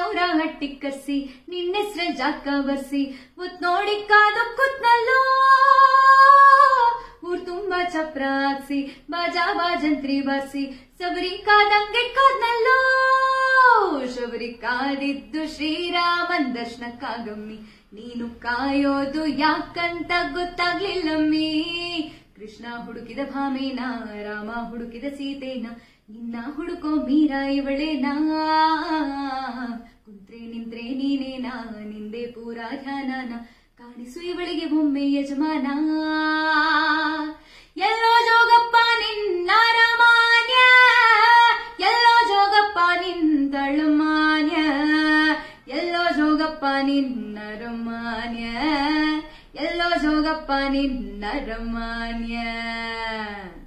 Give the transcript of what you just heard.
ಪೌರ ಹಟ್ಟಿ ಕರ್ಸಿ ನಿನ್ನೆಸ್ರ ಜಾಕ ಬರ್ಸಿ ಮುತ್ ನೋಡಿ ಕಾದು ಕೂತ್ನಲ್ಲೋ ಊರ್ ತುಂಬಾ ಚಪ್ರ ಹಾಕ್ಸಿ ಬಾಜಾ ಬಾಜಂತ್ರಿ ಬಾರ್ಸಿ ಸಬರಿ ಕಾದಂಗೆ ಕಾದ್ನಲ್ಲೋ ಶಬರಿ ಕಾದಿದ್ದು ಶ್ರೀರಾಮನ್ ದರ್ಶನಕ್ಕಾಗಮ್ಮಿ ನೀನು ಕಾಯೋದು ಯಾಕಂತ ಗೊತ್ತಾಗ್ಲಿಲ್ಲಮ್ಮಿ ಕೃಷ್ಣ ಹುಡುಕಿದ ಭಾಮೇನ ರಾಮ ಹುಡುಕಿದ ಸೀತೆನ ನಿನ್ನ ಹುಡುಕೋ ಮೀರ ಇವಳೇನಾ ಕುಂತ್ರೆ ನಿಂತ್ರೆ ನೀನೇನಾ ನಿಂದೆ ಪೂರಾ ಧ್ಯಾನನ ಕಾಣಿಸು ಇವಳಿಗೆ ಒಮ್ಮೆ ಯಜಮಾನ ಎಲ್ಲೋ ಜೋಗಪ್ಪ ನಿನ್ನ ರಮಾನ್ಯ ಎಲ್ಲೋ ಜೋಗಪ್ಪ ನಿಂತಳು ಮಾನ್ಯ ಎಲ್ಲೋ ಜೋಗಪ್ಪ ನಿನ್ನ ರಮಾನ್ಯ ಎಲ್ಲೋ ಜೋಗಪ್ಪ ನಿನ್ನ ರಮಾನ್ಯ